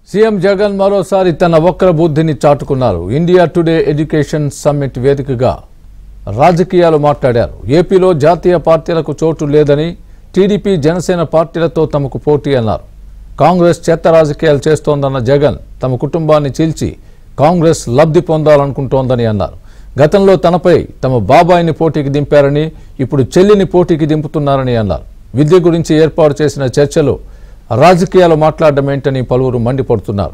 CM Jagan మరోసారి తన వక్ర బుద్ధిని చాటుకున్నారు ఇండియా టుడే ఎడ్యుకేషన్ సమ్మిట్ వేదికగా రాజకీయాలు మాట్లాడారు ఏపీలో జాతీయ పార్టీలకు చోటు లేదని టీడీపీ జనసేన పార్టీలతో తమకు పోటీ అన్నారు కాంగ్రెస్ చెత్త రాజకీయాలు చేస్తోందన్న జగన్ తమ కుటుంబాన్ని చీల్చి కాంగ్రెస్ లబ్ధి పొందాలనుకుంటోందని అన్నారు గతంలో తనపై తమ బాబాయిని పోటీకి దింపారని ఇప్పుడు చెల్లిని పోటీకి దింపుతున్నారని అన్నారు విద్య గురించి ఏర్పాటు చేసిన చర్చలో రాజకీయాలు మాట్లాడడం ఏంటని పలువురు మండిపడుతున్నారు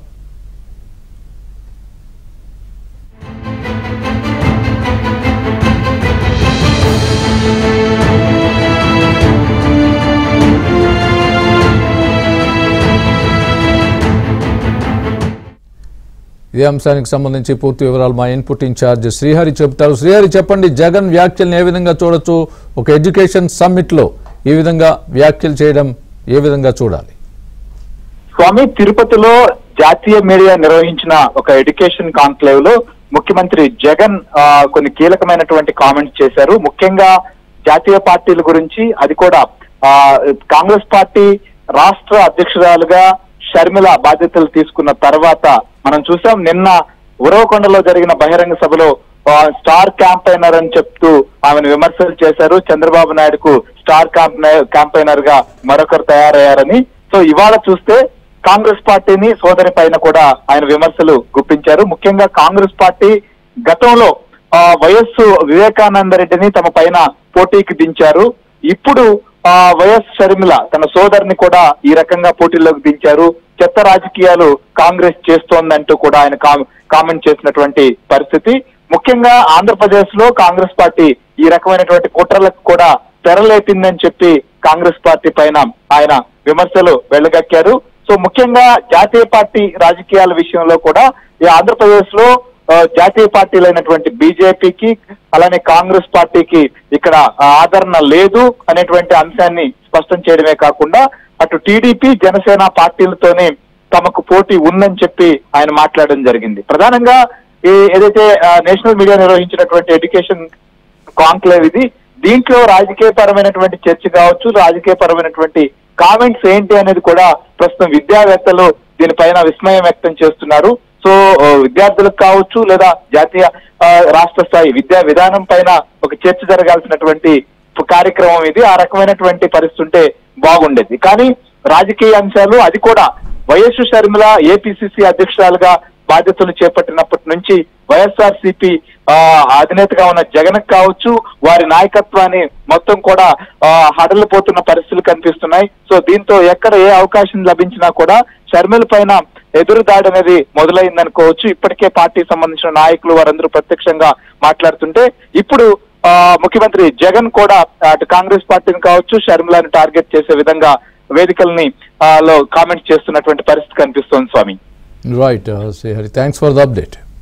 ఇదే అంశానికి సంబంధించి పూర్తి వివరాలు మా ఇన్పుట్ ఇన్ఛార్జ్ శ్రీహరి చెబుతారు శ్రీహరి చెప్పండి జగన్ వ్యాఖ్యలను ఏ విధంగా చూడొచ్చు ఒక ఎడ్యుకేషన్ సమ్మిట్ లో ఈ విధంగా వ్యాఖ్యలు చేయడం ఏ విధంగా చూడాలి స్వామి తిరుపతిలో జాతీయ మీడియా నిర్వహించిన ఒక ఎడ్యుకేషన్ కాన్క్లేవ్ లో ముఖ్యమంత్రి జగన్ ఆ, కొన్ని కీలకమైనటువంటి కామెంట్స్ చేశారు ముఖ్యంగా జాతీయ పార్టీల గురించి అది కూడా ఆ, కాంగ్రెస్ పార్టీ రాష్ట్ర అధ్యక్షురాలుగా షర్మిల బాధ్యతలు తీసుకున్న తర్వాత మనం చూసాం నిన్న ఉరవకొండలో జరిగిన బహిరంగ సభలో ఆ, స్టార్ క్యాంపైనర్ అని చెప్తూ ఆమెను విమర్శలు చేశారు చంద్రబాబు నాయుడుకు స్టార్ క్యాంపైనర్ క్యాంపైనర్ గా మరొకరు తయారయ్యారని సో ఇవాళ చూస్తే కాంగ్రెస్ పార్టీని సోదరి పైన కూడా ఆయన విమర్శలు గుప్పించారు ముఖ్యంగా కాంగ్రెస్ పార్టీ గతంలో ఆ, వైఎస్ వివేకానంద రెడ్డిని తమ పైన పోటీకి దించారు ఇప్పుడు ఆ, వైఎస్ షర్మిల తన సోదరిని కూడా ఈ రకంగా పోటీలోకి దించారు చెత్త రాజకీయాలు కాంగ్రెస్ చేస్తోందంటూ కూడా ఆయన కామ్- కామెంట్ చేసినటువంటి పరిస్థితి ముఖ్యంగా ఆంధ్రప్రదేశ్ లో కాంగ్రెస్ పార్టీ ఈ రకమైనటువంటి కుట్రలకు కూడా తెరలేపిందని చెప్పి కాంగ్రెస్ పార్టీ పైన ఆయన విమర్శలు వెళ్ళగక్కారు సో ముఖ్యంగా జాతీయ పార్టీ రాజకీయాల విషయంలో కూడా ఈ ఆంధ్రప్రదేశ్ లో ఆ, జాతీయ పార్టీలైనటువంటి బీజేపీకి అలానే కాంగ్రెస్ పార్టీకి ఇక్కడ ఆ, ఆదరణ లేదు అనేటువంటి అంశాన్ని స్పష్టం చేయడమే కాకుండా అటు టీడీపీ జనసేన పార్టీలతోనే తమకు పోటీ ఉందని చెప్పి ఆయన మాట్లాడడం జరిగింది ప్రధానంగా ఈ ఏదైతే ఆ, నేషనల్ మీడియా నిర్వహించినటువంటి ఎడ్యుకేషన్ కాన్క్లేవ్ ఇది దీంట్లో రాజకీయ పరమైనటువంటి చర్చ కావచ్చు రాజకీయ పరమైనటువంటి కామెంట్స్ ఏంటి అనేది కూడా ప్రస్తుతం విద్యావేత్తలు దీనిపైన విస్మయం వ్యక్తం చేస్తున్నారు సో ఆ, విద్యార్థులకు కావచ్చు లేదా జాతీయ ఆ, రాష్ట్ర స్థాయి విద్యా విధానం పైన ఒక చర్చ జరగాల్సినటువంటి కార్యక్రమం ఇది ఆ రకమైనటువంటి పరిస్థితి ఉంటే బాగుండేది కానీ రాజకీయ అంశాలు అది కూడా వైఎస్ షర్మిల ఏపీసీసీ అధ్యక్షురాలుగా బాధ్యతలు చేపట్టినప్పటి నుంచి వైఎస్ఆర్ సిపి అధినేతగా ఉన్న జగన్ కావచ్చు వారి నాయకత్వాన్ని మొత్తం కూడా ఆ, హడలిపోతున్న పరిస్థితులు కనిపిస్తున్నాయి సో దీంతో ఎక్కడ ఏ అవకాశం లభించినా కూడా షర్మిల పైన ఎదురు దాడి అనేది మొదలైందనుకోవచ్చు ఇప్పటికే పార్టీ సంబంధించిన నాయకులు వారందరూ ప్రత్యక్షంగా మాట్లాడుతుంటే ఇప్పుడు ఆ, ముఖ్యమంత్రి జగన్ కూడా అటు కాంగ్రెస్ పార్టీని కావచ్చు షర్మిలాని టార్గెట్ చేసే విధంగా వేదికల్ని ఆ, లో కామెంట్స్ చేస్తున్నటువంటి పరిస్థితి కనిపిస్తోంది Swami right Srihari thanks for the update